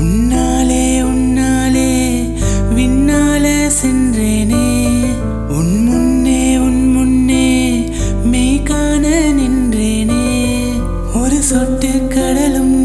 உன்னாலே உன்னாலே விண்ணாலே சென்றேனே உன் முன்னே உன் முன்னே மெய் காண நின்றேனே ஒரு சொட்டு கடலும்